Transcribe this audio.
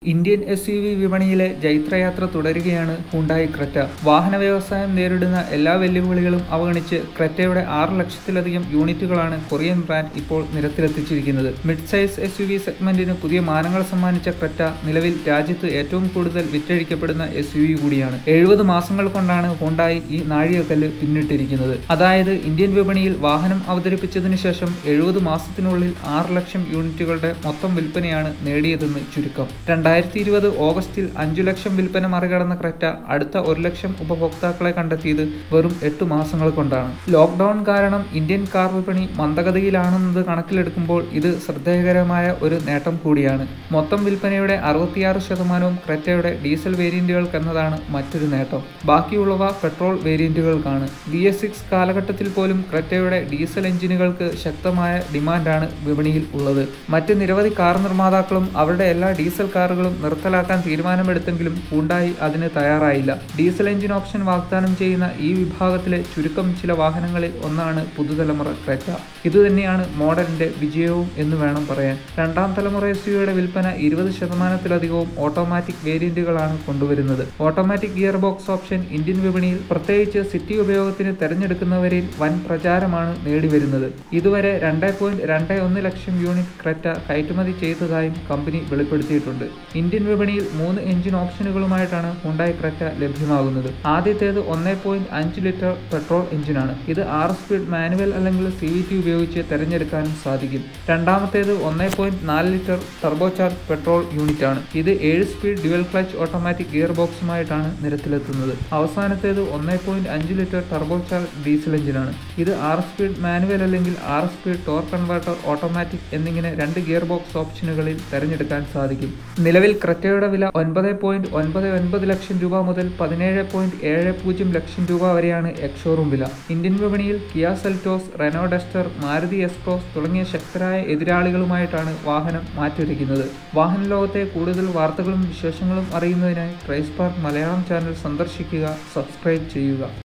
Indian S U V വിപണിയിലെ ജൈത്രയാത്ര തുടരുകയാണ് Hyundai Creta വാഹന വ്യവസായം നേരിടുന്ന എല്ലാ വെല്ലുവിളികളും അവഗണിച്ച് ക്രെറ്റയുടെ ആറ് ലക്ഷത്തിലധികം യൂണിറ്റുകളാണ് കൊറിയൻ ബ്രാൻഡ് ഇപ്പോൾ നിരത്തിലെത്തിച്ചിരിക്കുന്നത് mid size S U V സെഗ്മെന്റിന് പുതിയ മാനങ്ങൾ സമ്മാനിച്ച ക്രെറ്റ നിലവിൽ രാജ്യത്ത് ഏറ്റവും കൂടുതൽ വിറ്റഴിക്കപ്പെടുന്ന എസ് യു വി കൂടിയാണ് എഴുപത് മാസങ്ങൾ കൊണ്ടാണ് ഹുണ്ടായി ഈ നാഴികക്കല്ല് പിന്നിട്ടിരിക്കുന്നത് അതായത് ഇന്ത്യൻ വിപണിയിൽ വാഹനം അവതരിപ്പിച്ചതിനു ശേഷം എഴുപത് മാസത്തിനുള്ളിൽ ആറ് ലക്ഷം യൂണിറ്റുകളുടെ മൊത്തം വിൽപ്പനയാണ് നേടിയതെന്ന് ചുരുക്കം രണ്ടായിരത്തി ഇരുപത് ഓഗസ്റ്റിൽ അഞ്ചു ലക്ഷം വിൽപ്പന മറികടന്ന ക്രെറ്റ അടുത്ത ഒരു ലക്ഷം ഉപഭോക്താക്കളെ കണ്ടെത്തിയത് വെറും എട്ട് മാസങ്ങൾ കൊണ്ടാണ് ലോക്ക്ഡൌൺ കാരണം ഇന്ത്യൻ കാർ വിപണി മന്ദഗതിയിലാണെന്നത് കണക്കിലെടുക്കുമ്പോൾ ഇത് ശ്രദ്ധേയകരമായ ഒരു നേട്ടം കൂടിയാണ് മൊത്തം വിൽപ്പനയുടെ അറുപത്തിയാറ് ശതമാനവും ക്രെറ്റയുടെ ഡീസൽ വേരിയന്റുകൾക്കെന്നതാണ് മറ്റൊരു നേട്ടം ബാക്കിയുള്ളവ പെട്രോൾ വേരിയന്റുകൾക്കാണ് ബി എസ് സിക്സ് കാലഘട്ടത്തിൽ പോലും ക്രെറ്റയുടെ ഡീസൽ എഞ്ചിനുകൾക്ക് ശക്തമായ ഡിമാൻഡാണ് വിപണിയിൽ ഉള്ളത് മറ്റ് നിരവധി കാർ നിർമ്മാതാക്കളും അവരുടെ എല്ലാ ഡീസൽ കാറുകളും നിർത്തലാക്കാൻ തീരുമാനമെടുത്തെങ്കിലും ഹുണ്ടായി അതിന് തയ്യാറായില്ല ഡീസൽ എഞ്ചിൻ ഓപ്ഷൻ വാഗ്ദാനം ചെയ്യുന്ന ഈ വിഭാഗത്തിലെ ചുരുക്കം ചില വാഹനങ്ങളിൽ ഒന്നാണ് പുതുതലമുറ ക്രെറ്റ ഇതുതന്നെയാണ് മോഡലിന്റെ വിജയവും എന്ന് വേണം പറയാൻ രണ്ടാം തലമുറ എസ് യുടെ വിൽപ്പന ഇരുപത് ശതമാനത്തിലധികവും ഓട്ടോമാറ്റിക് വേരിയന്റുകളാണ് കൊണ്ടുവരുന്നത് automatic gear box option Indian വിപണിയിൽ പ്രത്യേകിച്ച് സിറ്റി ഉപയോഗത്തിന് തെരഞ്ഞെടുക്കുന്നവരിൽ വൻ പ്രചാരമാണ് നേടിവരുന്നത് ഇതുവരെ രണ്ട് പോയിന്റ് രണ്ട് ഒന്ന് ലക്ഷം യൂണിറ്റ് ക്രെറ്റ കയറ്റുമതി ചെയ്തതായും കമ്പനി വെളിപ്പെടുത്തിയിട്ടുണ്ട് ഇന്ത്യൻ വിപണിയിൽ മൂന്ന് എഞ്ചിൻ ഓപ്ഷനുകളുമായിട്ടാണ് ഹുണ്ടായി ക്രെറ്റ ലഭ്യമാകുന്നത് ആദ്യത്തേത് ഒന്നേ പോയിന്റ് അഞ്ച് ലിറ്റർ പെട്രോൾ എഞ്ചിനാണ് ഇത് ആറ് സ്പീഡ് മാനുവൽ അല്ലെങ്കിൽ സി വി ടി ഉപയോഗിച്ച് തിരഞ്ഞെടുക്കാനും സാധിക്കും രണ്ടാമത്തേത് ഒന്നേ പോയിന്റ് നാല് ലിറ്റർ ടർബോചാർജ് പെട്രോൾ യൂണിറ്റ് ആണ് ഇത് ഏഴ് speed dual clutch automatic gear ബോക്സുമായിട്ടാണ് നിരത്തിലെത്തുന്നത് അവസാനത്തേത് ഒന്നേ പോയിന്റ് അഞ്ച് ലിറ്റർ ടർബോചാർജ് ഡീസൽ എഞ്ചിനാണ് ഇത് ആറ് സ്പീഡ് മാനുവൽ അല്ലെങ്കിൽ ആറ് സ്പീഡ് ടോർ കൺവേർട്ടർ ഓട്ടോമാറ്റിക് എന്നിങ്ങനെ രണ്ട് ഗിയർ ബോക്സ് ഓപ്ഷനുകളിൽ തിരഞ്ഞെടുക്കാൻ സാധിക്കും നിലവിൽ ക്രെറ്റയുടെ വില ഒൻപത് പോയിന്റ് ഒൻപത് ഒൻപത് ലക്ഷം രൂപ മുതൽ പതിനേഴ് പോയിന്റ് ഏഴ് പൂജ്യം ലക്ഷം രൂപ വരെയാണ് എക്സ്ഷോറൂം വില ഇന്ത്യൻ വിപണിയിൽ Kia Seltos Renault Duster Maruti S Cross തുടങ്ങിയ ശക്തരായ എതിരാളികളുമായിട്ടാണ് വാഹനം മാറ്റൊരുക്കുന്നത് വാഹന ലോകത്തെ കൂടുതൽ വാർത്തകളും വിശേഷങ്ങളും അറിയുന്നതിനായി ട്രൈസ്പാർക്ക് മലയാളം ചാനൽ സന്ദർശിക്കുക സബ്സ്ക്രൈബ് ചെയ്യുക